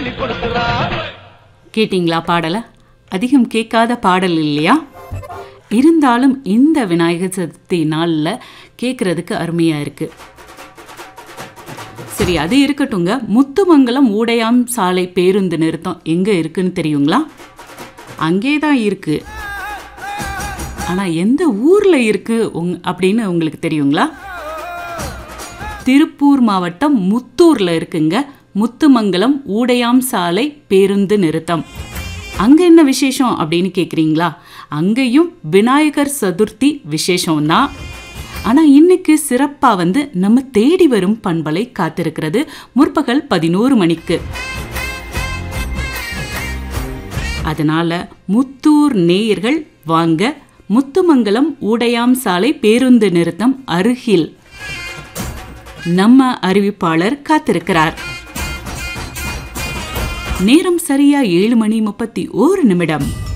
அள்ளி கொடுக்குறா கேட்டிங்களா பாடலை அதிகம் கேட்காத பாடல் இல்லையா இருந்தாலும் இந்த விநாயகர் சதுர்த்தி நாளில் கேட்குறதுக்கு அருமையாக இருக்கு சரி அது இருக்கட்டுங்க முத்துமங்கலம் ஊடையாம் சாலை பேருந்து நிறுத்தம் எங்கே இருக்குன்னு தெரியுங்களா அங்கே தான் இருக்கு ஆனால் எந்த ஊரில் இருக்கு உங் அப்படின்னு உங்களுக்கு தெரியுங்களா திருப்பூர் மாவட்டம் முத்தூர்ல இருக்குங்க முத்துமங்கலம் ஊடையாம் சாலை பேருந்து நிறுத்தம் அங்க என்ன விசேஷம் அப்படின்னு கேக்குறீங்களா அங்கேயும் விநாயகர் சதுர்த்தி விசேஷம் தான் ஆனா இன்னைக்கு சிறப்பா வந்து நம்ம தேடி வரும் பண்பலை காத்திருக்கிறது முற்பகல் பதினோரு மணிக்கு அதனால முத்தூர் நேயர்கள் வாங்க முத்துமங்கலம் ஊடையாம் சாலை பேருந்து நிறுத்தம் அருகில் நம்ம அறிவிப்பாளர் காத்திருக்கிறார் நேரம் சரியா ஏழு மணி முப்பத்தி ஓரு நிமிடம்